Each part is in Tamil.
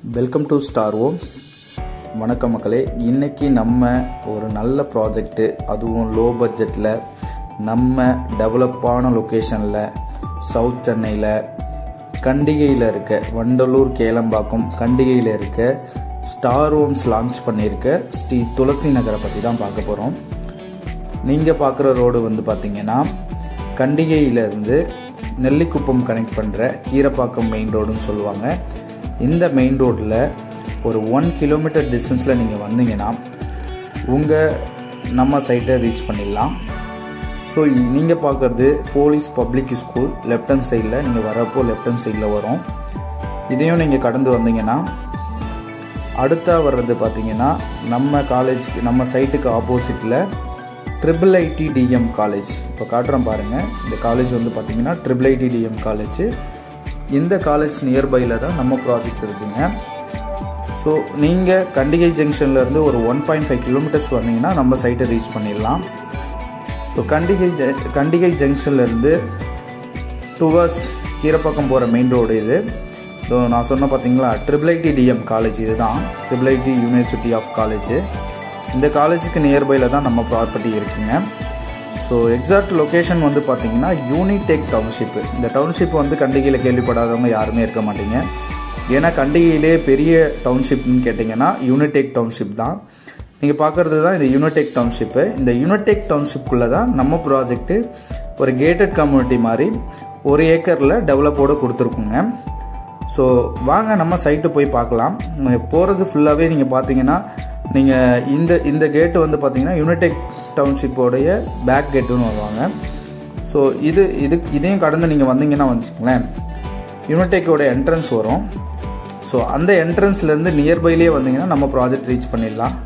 வெல்கம் டு ஸ்டார் ஹோம்ஸ் வணக்கம் மக்களே இன்றைக்கி நம்ம ஒரு நல்ல ப்ராஜெக்ட்டு அதுவும் லோ பட்ஜெட்டில் நம்ம டெவலப்பான லொக்கேஷனில் சவுத் சென்னையில் கண்டிகையில் இருக்க வண்டலூர் கேளம்பாக்கம் கண்டிகையில் இருக்க ஸ்டார் ஹோம்ஸ் லான்ச் பண்ணியிருக்க ஸ்ரீ துளசி நகரை பற்றி தான் பார்க்க போகிறோம் நீங்கள் பார்க்குற ரோடு வந்து பார்த்தீங்கன்னா கண்டிகையிலேருந்து நெல்லிக்குப்பம் கனெக்ட் பண்ணுற கீரப்பாக்கம் மெயின் ரோடுன்னு சொல்லுவாங்க இந்த மெயின் ரோட்டில் ஒரு ஒன் கிலோமீட்டர் டிஸ்டன்ஸில் நீங்கள் வந்தீங்கன்னா உங்கள் நம்ம சைட்டை ரீச் பண்ணிடலாம் ஸோ நீங்கள் பார்க்குறது police public school left hand சைடில் நீங்கள் வரப்போ லெஃப்ட் ஹேண்ட் சைடில் வரும் இதையும் நீங்கள் கடந்து வந்தீங்கன்னா அடுத்தா வர்றது பார்த்தீங்கன்னா நம்ம காலேஜ்க்கு நம்ம சைட்டுக்கு ஆப்போசிட்டில் ட்ரிபிள் ஐடி டிஎம் காலேஜ் இப்போ காட்டுறோம் பாருங்கள் இந்த காலேஜ் வந்து பார்த்தீங்கன்னா ட்ரிபிள் ஐடி டிஎம் காலேஜ் இந்த காலேஜ் நியர்பையில் தான் நம்ம ப்ராஜெக்ட் இருக்குங்க ஸோ நீங்கள் கண்டிகை ஜங்ஷன்லேருந்து ஒரு ஒன் பாயிண்ட் ஃபைவ் கிலோமீட்டர்ஸ் வந்தீங்கன்னா நம்ம சைட்டை ரீச் பண்ணிடலாம் ஸோ கண்டிகை ஜ கண்டிகை ஜங்ஷன்லேருந்து டுவர்ஸ் கீரப்பாக்கம் போகிற மெயின் ரோடு இது ஸோ நான் சொன்ன பார்த்தீங்களா ட்ரிபிள் ஐடி டிஎம் காலேஜ் இதுதான் triple IT university of college இந்த காலேஜுக்கு நியர்பையில் தான் நம்ம ப்ராப்பர்ட்டி இருக்குங்க ஸோ எக்ஸாக்ட் லொக்கேஷன் வந்து பார்த்தீங்கன்னா யூனிடெக் டவுன்ஷிப்பு இந்த டவுன்ஷிப் வந்து கண்டிகையில் கேள்விப்படாதவங்க யாருமே இருக்க மாட்டீங்க ஏன்னா கண்டிகையிலே பெரிய டவுன்ஷிப்னு கேட்டிங்கன்னா யூனிடெக் டவுன்ஷிப் தான் நீங்கள் பார்க்குறது தான் இந்த யூனிடெக் டவுன்ஷிப்பு இந்த யூனிடெக் டவுன்ஷிப்புக்குள்ளே தான் நம்ம ப்ராஜெக்ட்டு ஒரு கேட்டட் கம்யூனிட்டி மாதிரி ஒரு ஏக்கரில் டெவலப்போடு கொடுத்துருக்குங்க ஸோ வாங்க நம்ம சைட்டு போய் பார்க்கலாம் போகிறது ஃபுல்லாகவே நீங்கள் பார்த்தீங்கன்னா நீங்கள் இந்த இந்த கேட்டு வந்து பார்த்தீங்கன்னா யுனிடெக் டவுன்ஷிப்போடைய பேக் கேட்டுன்னு வருவாங்க ஸோ இது இது இதையும் கடந்து நீங்கள் வந்தீங்கன்னா வச்சுக்கோங்களேன் யுனிடெக்கோட என்ட்ரன்ஸ் வரும் ஸோ அந்த என்ட்ரன்ஸ்லேருந்து நியர்பைலேயே வந்தீங்கன்னா நம்ம ப்ராஜெக்ட் ரீச் பண்ணிடலாம்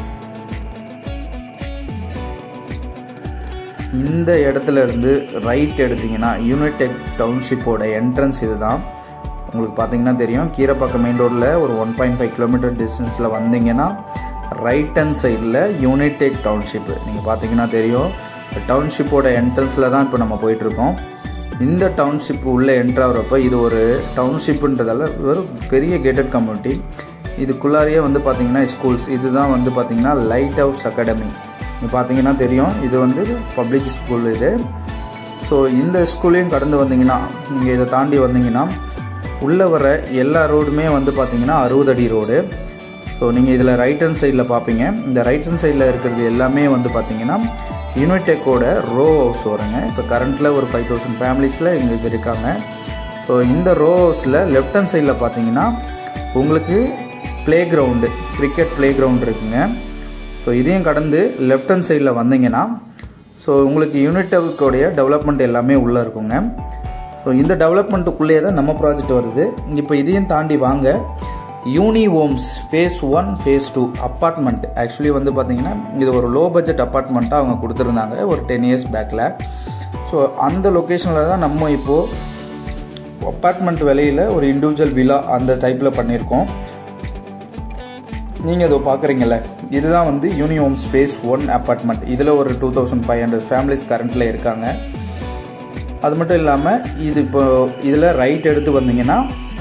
இந்த இடத்துல இருந்து ரைட் எடுத்தீங்கன்னா யூனிடெக் டவுன்ஷிப்போட என்ட்ரன்ஸ் இதுதான் உங்களுக்கு பார்த்தீங்கன்னா தெரியும் கீரப்பாக்கம் மெயின் ரோடில் ஒரு ஒன் பாயிண்ட் ஃபைவ் கிலோமீட்டர் டிஸ்டன்ஸில் வந்தீங்கன்னா ரைட் ஹேண்ட் சைடில் யூனிடெக் டவுன்ஷிப்பு நீங்கள் பார்த்தீங்கன்னா தெரியும் டவுன்ஷிப்போட என்ட்ரன்ஸில் தான் இப்போ நம்ம போயிட்டுருக்கோம் இந்த டவுன்ஷிப் உள்ளே என்ட்ராகிறப்ப இது ஒரு டவுன்ஷிப்புன்றதால ஒரு பெரிய கேட்டட் கம்யூனிட்டி இதுக்குள்ளாரியே வந்து பார்த்தீங்கன்னா ஸ்கூல்ஸ் இதுதான் வந்து பார்த்தீங்கன்னா லைட் ஹவுஸ் அகாடமி நீங்கள் பார்த்தீங்கன்னா தெரியும் இது வந்து பப்ளிக் ஸ்கூல் இது ஸோ இந்த ஸ்கூல்லையும் கடந்து வந்தீங்கன்னா நீங்கள் இதை தாண்டி வந்தீங்கன்னா உள்ளே வர எல்லா ரோடுமே வந்து பார்த்தீங்கன்னா அறுபது அடி ரோடு ஸோ நீங்கள் இதில் ரைட் ஹேண்ட் சைடில் பார்ப்பீங்க இந்த ரைட் ஹேண்ட் சைடில் இருக்கிறது எல்லாமே வந்து பார்த்தீங்கன்னா யூனிடெக்கோட ரோ ஹவுஸ் வருங்க இப்போ கரண்ட்டில் ஒரு ஃபைவ் தௌசண்ட் ஃபேமிலிஸில் இங்கே இருக்காங்க ஸோ இந்த ரோ ஹவுஸில் லெஃப்ட் ஹேண்ட் சைடில் பார்த்தீங்கன்னா உங்களுக்கு play ground cricket play ground இருக்குங்க ஸோ இதையும் கடந்து லெஃப்ட் ஹேண்ட் சைடில் வந்தீங்கன்னா ஸோ உங்களுக்கு யூனிடெக்கோடைய டெவலப்மெண்ட் எல்லாமே உள்ளே இருக்குங்க ஸோ இந்த டெவலப்மெண்ட்டுக்குள்ளேயே தான் நம்ம ப்ராஜெக்ட் வருது இப்போ இதையும் தாண்டி வாங்க Uni Homes phase one phase two apartment actually வந்து பார்த்தீங்கன்னா இது ஒரு லோ பட்ஜெட் அப்பார்ட்மெண்ட்டாக அவங்க கொடுத்துருந்தாங்க ஒரு டென் இயர்ஸ் பேக்கில் ஸோ அந்த லொக்கேஷனில் தான் நம்ம இப்போது அப்பார்ட்மெண்ட் விலையில் ஒரு இண்டிவிஜுவல் விழா அந்த டைப்பில் பண்ணியிருக்கோம் நீங்கள் இதோ பார்க்குறீங்கள இதுதான் வந்து Uni Home space one apartment இதில் ஒரு two thousand five hundred families கரண்ட்டில் இருக்காங்க அது மட்டும் இல்லாமல் இது இப்போ இதில் ரைட் எடுத்து வந்தீங்கன்னா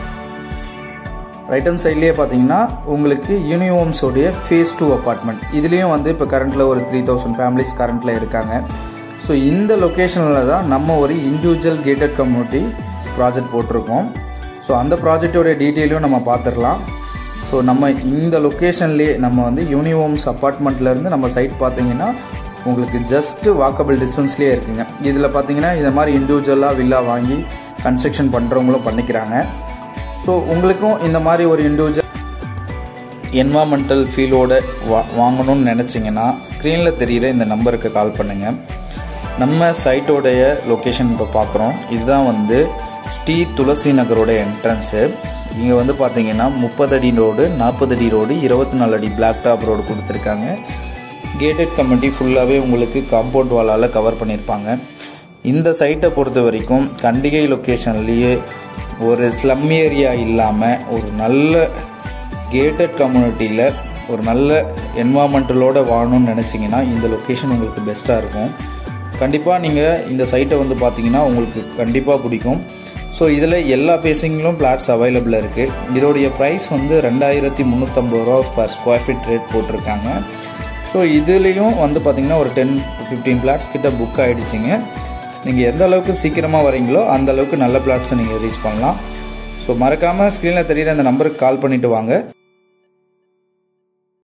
ரைட் ஹேண்ட் சைட்லேயே பார்த்தீங்கன்னா உங்களுக்கு யூனிஹோம்ஸோடைய ஃபேஸ் டூ அப்பார்ட்மெண்ட் இதுலேயும் வந்து இப்போ கரண்ட்டில் ஒரு த்ரீ தௌசண்ட் ஃபேமிலிஸ் கரண்ட்டில் இருக்காங்க ஸோ இந்த லொக்கேஷனில் தான் நம்ம ஒரு இண்டிவிஜுவல் கேட்டட் கம்யூனிட்டி ப்ராஜெக்ட் போட்டிருக்கோம் ஸோ அந்த ப்ராஜெக்டோடைய டீட்டெயிலும் நம்ம பார்த்துடலாம் ஸோ நம்ம இந்த லொக்கேஷன்லேயே நம்ம வந்து யூனிஹோம்ஸ் அப்பார்ட்மெண்ட்லேருந்து நம்ம சைட் பார்த்தீங்கன்னா உங்களுக்கு ஜஸ்ட்டு வாக்கபிள் டிஸ்டன்ஸ்லேயே இருக்குங்க இதில் பார்த்தீங்கன்னா இந்த மாதிரி இண்டிவிஜுவலாக வில்லா வாங்கி கன்ஸ்ட்ரக்ஷன் பண்ணுறவங்களும் பண்ணிக்கிறாங்க ஸோ உங்களுக்கும் இந்த மாதிரி ஒரு இண்டிவிஜுவல் என்வாமெண்டல் ஃபீலோட வா வாங்கணும்னு நினச்சிங்கன்னா ஸ்க்ரீனில் தெரிகிற இந்த நம்பருக்கு கால் பண்ணுங்கள் நம்ம சைட்டோடைய லொக்கேஷன் இப்போ பார்க்குறோம் இதுதான் வந்து ஸ்ரீ துளசி நகரோட என்ட்ரன்ஸு இங்கே வந்து பார்த்தீங்கன்னா முப்பது அடி ரோடு நாற்பது அடி ரோடு இருபத்தி நாலு அடி பிளாக் டாப் ரோடு கொடுத்துருக்காங்க கேட்டட் கமிட்டி ஃபுல்லாகவே உங்களுக்கு காம்பவுண்ட் வாலால் கவர் பண்ணியிருப்பாங்க இந்த சைட்டை பொறுத்த வரைக்கும் கண்டிகை லொக்கேஷன்லேயே ஒரு ஸ்லம் ஏரியா இல்லாமல் ஒரு நல்ல கேட்டட் கம்யூனிட்டியில் ஒரு நல்ல என்வாமெண்டலோடு வாழணும்னு நினச்சிங்கன்னா இந்த லொக்கேஷன் உங்களுக்கு பெஸ்ட்டாக இருக்கும் கண்டிப்பாக நீங்கள் இந்த சைட்டை வந்து பார்த்தீங்கன்னா உங்களுக்கு கண்டிப்பாக பிடிக்கும் ஸோ இதில் எல்லா ஃபேஸிங்கிலும் பிளாட்ஸ் அவைலபிள் இருக்குது இதோடைய ப்ரைஸ் வந்து ரெண்டாயிரத்தி முந்நூற்றம்பது ரூபா பர் ஸ்கொயர் ஃபீட் ரேட் போட்டிருக்காங்க ஸோ இதுலேயும் வந்து பார்த்திங்கன்னா ஒரு டென் டு ஃபிஃப்டீன் பிளாட்ஸ் கிட்ட புக் ஆகிடுச்சிங்க நீங்கள் எந்த அளவுக்கு சீக்கிரமாக வரீங்களோ அந்த அளவுக்கு நல்ல பிளாட்ஸை நீங்கள் ரீச் பண்ணலாம் ஸோ மறக்காமல் ஸ்க்ரீனில் தெரியிற அந்த நம்பருக்கு கால் பண்ணிவிட்டு வாங்க